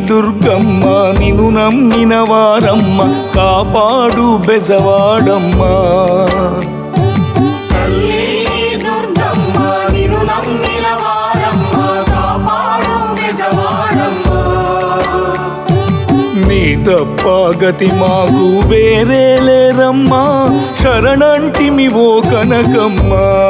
దుర్గమ్మ నిను నమ్మిన వారమ్మ కాపాడు బెజవాడమ్మ తల్లి దుర్గమ్మ నిన్ను నమ్మిన వారమ్మ కాపాడు బెజవాడమ్మ నీ తప్ప గతి మాకు వేరే లేరమ్మా శరణంటిమి ఓ కనకమ్మ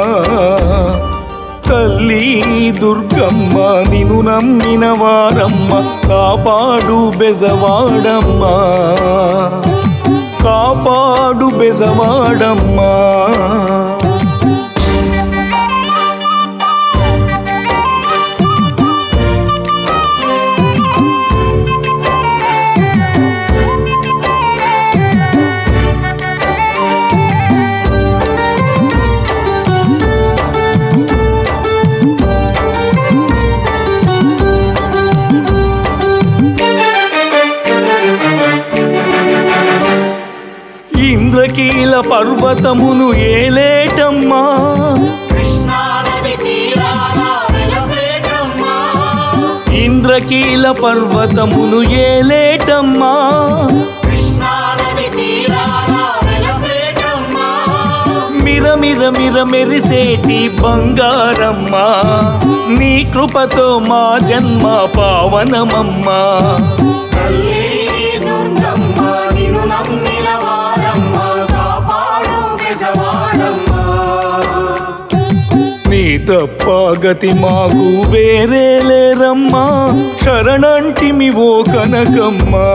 తల్లి దుర్గమ్మ నిను నమ్మిన వారమ్మ కాపాడు బెజవాడమ్మ కాపాడు బెజవాడమ్మ ఇంద్రకీల పర్వతమును ఏలేటమ్మా కృష్ణా నది తీరాన వెలసేటమ్మ ఇంద్రకీల పర్వతమును ఏలేటమ్మా కృష్ణా నది తీరాన వెలసేటమ్మ మిర మిర మిర మెరిసేటి బంగారమ్మా నీ కృపతో మా జన్మ పావనమమ్మా తల్లి దుర్గమ్మ నిన్ను నమ్మిన వారమ్మ కాపాడు బెజవాడమ్మ నీ తప్ప గతి మాకు వేరే లేరమ్మా శరణంటిమి ఓ కనకమ్మా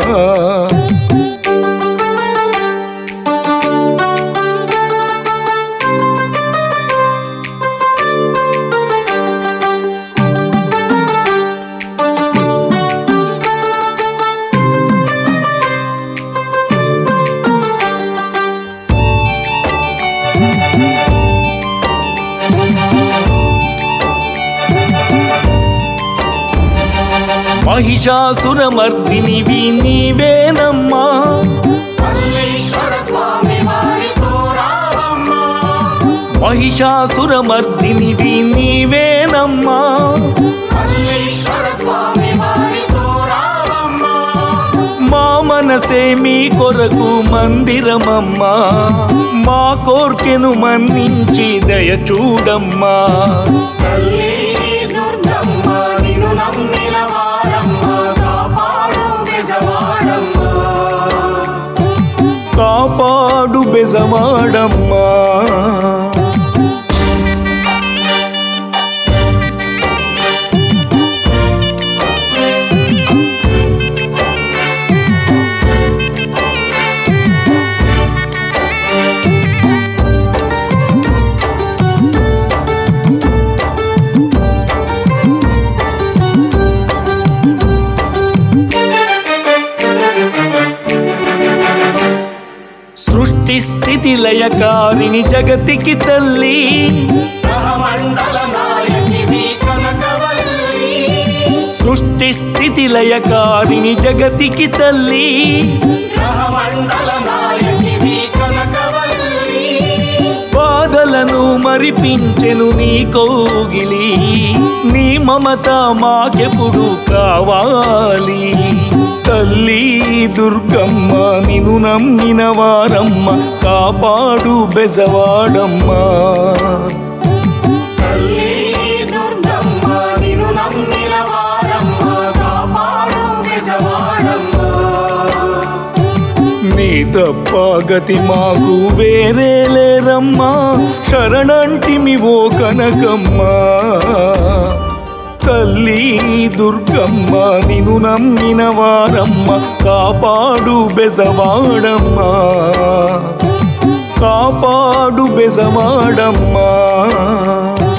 మహిషాసురమర్దినివి నీవేనమ్మా మల్లీశ్వర స్వామి వారితో రావమ్మ మహిషాసురమర్దినివి నీవేనమ్మా మల్లీశ్వర స్వామి వారితో రావమ్మ మా మనసే మీ కొరకు మందిరమమ్మా మా కోర్కెను మన్నించి దయ చూడమ్మా తల్లి దుర్గమ్మ నిన్ను నమ్మిన వారమ్మ కాపాడు బెజవాడమ్మ కాపాడు బెజమాడమ్మా సృష్టి స్థితి లయకారిణి జగతికి తల్లి గ్రహమండల నాయకివి కనకవల్లి సృష్టి స్థితి లయకారిణి జగతికి తల్లి గ్రహమండల నాయకివి కనకవల్లి బాధలను మరిపించెను నీ కోగిలి నీ మమత మాకెప్పుడు కావాలి తల్లి దుర్గమ్మ నిను నమ్మిన వారమ్మ కాపాడు బెజవాడమ్మ తల్లి దుర్గమ్మ నిన్ను నమ్మిన వారమ్మ కాపాడు బెజవాడమ్మ నీ తప్ప గతి మాకు వేరే లేరమ్మా శరణంటిమి ఓ కనకమ్మా తల్లి దుర్గమ్మ నిను నమ్మిన వారమ్మ కాపాడు బెజవాడమ్మా కాపాడు బెజవాడమ్మా